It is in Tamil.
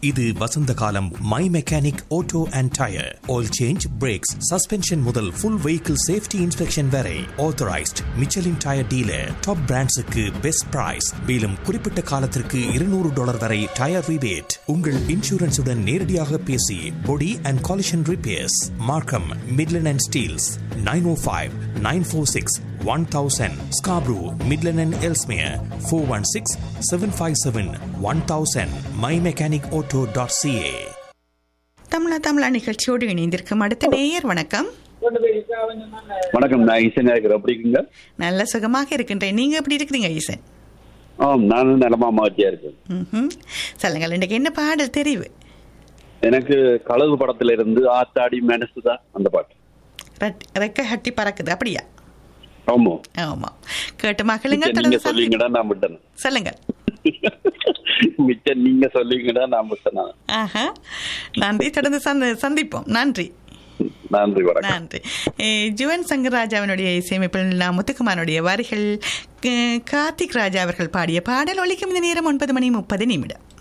இது வசந்த காலம் My Mechanic Auto and tyre oil change brakes suspension முதல் ஃபுல் வெஹிக்கிள் சேஃப்டி இன்ஸ்பெக்ஷன் வரை authorised Michelin tyre dealer top பிராண்ட்ஸுக்கு பெஸ்ட் பிரைஸ் மேலும் குறிப்பிட்ட காலத்திற்கு இருநூறு டாலர் வரை டயர் ரிபேட் உங்கள் இன்சூரன்ஸுடன் நேரடியாக பேசி body and collision repairs Markham Midland and Steeles nine O five nine four six one thousand Scarborough Midland and Ellesmere four one six seven five seven one thousand My Mechanic Auto dot C A தமிழா தமிழா நிகழ்ச்சியோடு இணைந்திருக்கும் அடுத்த நேயர் வணக்கம் வணக்கம் நான் ஈசனா இருக்கிறேன் எப்படி இருக்கீங்க நல்ல சுகமாக இருக்கின்றேன் நீங்க எப்படி இருக்கிறீங்க ஈசன் ஆம் நானும் நலமா மகிழ்ச்சியா இருக்கேன் ம்ஹும். சொல்லுங்கள் இன்றைக்கு என்ன பாடல் தெரிவு எனக்கு கழுகு படத்துல இருந்து ஆத்தாடி மனசுதான் அந்த பாட்டு ரெட்- ரெக்க ஹட்டி பறக்குது அப்படியா ஆமா ஆமா கேட்டு மகளுங்க மிச்சம் நீங்க தொடர்ந்து சந்தி- சொல்லிங்கடா நான் விட்டேன் சொல்லுங்கள் மிச்சம் நீங்க சொல்லிங்கடா நான் விட்டேன் நான். ஆஹா நன்றி தொடர்ந்து சந்தி- சந்திப்போம் நன்றி நன்றி வணக்கம் நன்றி ஏ, ஜுவன் சங்கர் ராஜாவினுடைய இசையமைப்பில் நான் முத்துக்குமாரனுடைய வரிகள் க- கார்த்திக் ராஜா அவர்கள் பாடிய பாடல் ஒலிக்கும் இந்த நேரம் ஒன்பது மணி முப்பது நிமிடம்